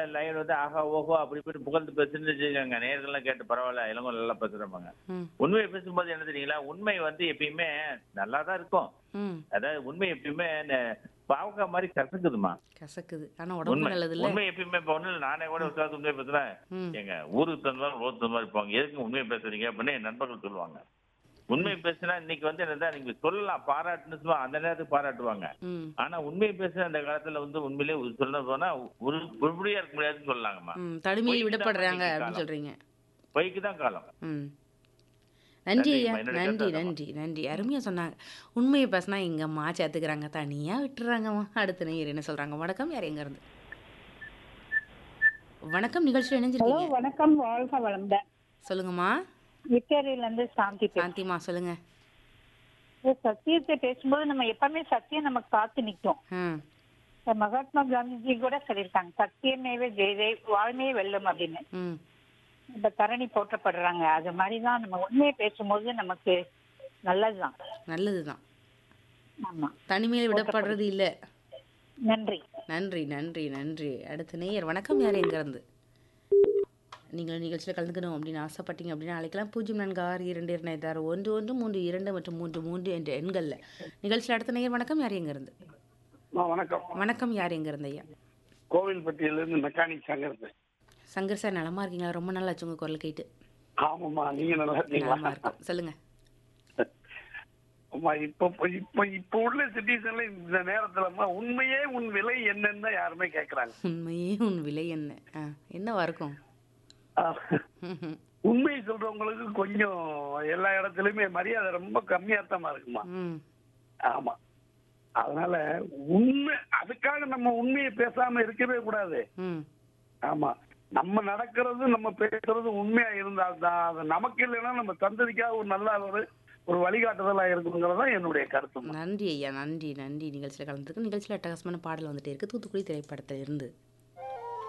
Line வந்து ஆஹா ஓஹோ அப்படி இப்படி புகழ்ந்து பேசுன்னு வச்சுக்கோங்க நேர்கள்லாம் கேட்டு பரவாயில்ல இளங்கோ நல்லா பேசுறாங்க ம் உண்மையை பேசும்போது என்ன தெரியுங்களா உண்மை வந்து எப்பயுமே நல்லா தான் இருக்கும் ம் அதாவது உண்மை எப்பயுமே ந- பாவக்காய் மாதிரி கசக்குதுமா கசக்குது ஆனா உடம்பு உண்மை நல்லது இல்ல உண்மை எப்பயுமே இப்ப ஒண்ணு இல்ல, நானே கூட உட்காந்து உண்மையை பேசுறேன் ம் எங்க ஊருக்கு தகுந்த மாதிரி ரோடு தகுந்த மாதிரி போவாங்க எதுக்கு உண்மையை பேசுறீங்க அப்படின்னு என் நண்பர்கள் சொல்லுவாங்க உண்மையை பேசினா இன்னைக்கு வந்து என்னதான் நீங்க சொல்லலாம் பாராட்டுன்னு சொல்லுவாங்க, அந்த நேரத்துக்கு பாராட்டுவாங்க ம் ஆனா உண்மையை பேசுற அந்த காலத்துல வந்து உண்மையிலே ஒரு சொல்ல போனா ஒரு உருப்படியா இருக்க முடியாதுன்னு சொல்லலாங்கம்மா ம் தனிமையில் பொய்க்கு தான் விடப்படுறாங்க இன்னைக்கு அப்படின்னு காலம். சொல்றீங்க பொய்க்கு தான் காலம் ம் நன்றி ஐயா நன்றிம்மா, என்னோட நன்றி கருத்து நன்றி நன்றி அருமையா சொன்னாங்க உண்மையை பேசினா எங்கம்மா சேர்த்துக்கிறாங்க தனியா விட்டுறாங்கம்மா அடுத்த நேயர் என்ன சொல்றாங்க வணக்கம் யார் எங்க இருந்து வணக்கம் நிகழ்ச்சியில் ஹலோ இணைஞ்சிருக்கீங்க வணக்கம் வாழ்க வளமுடன் சொல்லுங்கம்மா விக்டோரியில இருந்து சாந்தி பேசுறேன். சாந்திமா சொல்லுங்க இந்த சத்தியத்தை பேசும்போது நம்ம எப்பவுமே சத்தியம் நமக்கு காத்து நிக்கும் ம் இந்த மகாத்மா காந்திஜி கூட சொல்லியிருக்காங்க சத்தியமேவே ஜெயதே வாழ்மையே வெல்லும் அப்படின்னு ம் இப்ப தரணி போற்றப்படுறாங்க அது மாதிரிதான் நம்ம உண்மையை பேசும்போது நமக்கு நல்லதுதான் நல்லதுதான் ஆமா தனிமையில் விடப்படுறது இல்லை நன்றி நன்றி நன்றி நன்றி அடுத்த நேயர் வணக்கம் யார் எங்க இருந்து நீங்கள் நிகழ்ச்சியில் கலந்துக்கணும் அப்படின்னு ஆசைப்பட்டீங்க அப்படின்னா அழைக்கலாம் பூஜ்ஜியம் நான்கு ஆறு இரண்டு இரண்டு ஐந்து ஆறு ஒன்று ஒன்று மூன்று இரண்டு மற்றும் மூன்று மூன்று என்ற எண்களில் நிகழ்ச்சியில் அடுத்த நேயர் வணக்கம் யார் எங்க இருந்து அம்மா, வணக்கம் வணக்கம் யார் எங்க இருந்து ஐயா கோவில்பட்டியிலிருந்து மெக்கானிக் சங்கர் பேசுறேன். சங்கர் சார் நலமா இருக்கீங்களா ரொம்ப நாள் ஆச்சு உங்க குரல் கேட்டு ஆமாம்மா நீங்க நல்லா நலமா இருக்கீங்களா இருக்கும் சொல்லுங்க அம்மா இப்ப இப்ப இப்ப உள்ள சிட்டிசன்ல இந்த நேரத்துலம்மா உண்மையே உன் விலை என்னன்னு தான் யாருமே கேக்குறாங்க உண்மையே உன் விலை என்ன ஆ, என்னவா இருக்கும் ஆஹ், ம்ஹும். உண்மையை சொல்றவங்களுக்கு கொஞ்சம் எல்லா இடத்துலயுமே மரியாதை ரொம்ப கம்மியாத்தமா இருக்குமா ம் ஆமா அதனால உண்மை அதுக்காக நம்ம உண்மையை பேசாம இருக்கவே கூடாது ம் ஆமா நம்ம நடக்கிறது நம்ம பேசுறது உண்மையா இருந்தால்தான் அது நமக்கு இல்லைன்னா நம்ம சந்ததிக்காக ஒரு நல்ல ஒரு ஒரு வழிகாட்டுதலா இருக்குங்கிறது தான் என்னுடைய கருத்து நன்றி ஐயா நன்றி நன்றி நிகழ்ச்சியில் கலந்துருக்கு நிகழ்ச்சியில் அட்டகாசமான பாடல் வந்துட்டே இருக்கு தூத்துக்குடி திரைப்படத்தில் இருந்து